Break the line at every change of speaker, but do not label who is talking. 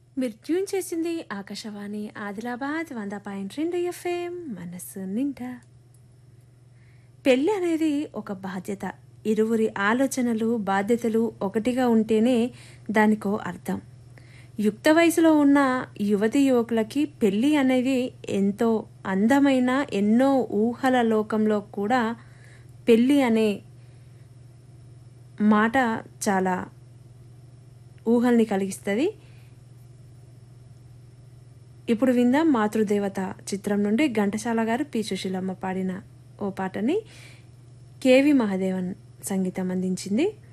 మీరు ట్యూన్ చేసింది ఆకాశవాణి ఆదిలాబాద్ వంద పాయింట్ రెండు ఎఫ్ఎం మనస్సు నిండా పెళ్ళి అనేది ఒక బాధ్యత ఇరువురి ఆలోచనలు బాధ్యతలు ఒకటిగా ఉంటేనే దానికో అర్థం యుక్త వయసులో ఉన్న యువతి యువకులకి పెళ్ళి అనేది ఎంతో అందమైన ఎన్నో ఊహల లోకంలో కూడా పెళ్ళి అనే మాట చాలా ఊహల్ని కలిగిస్తుంది ఇప్పుడు విందాం మాతృదేవత చిత్రం నుండి ఘంటసాల గారు పి సుశీలమ్మ పాడిన ఓ పాటని కేవి మహాదేవన్ సంగీతం అందించింది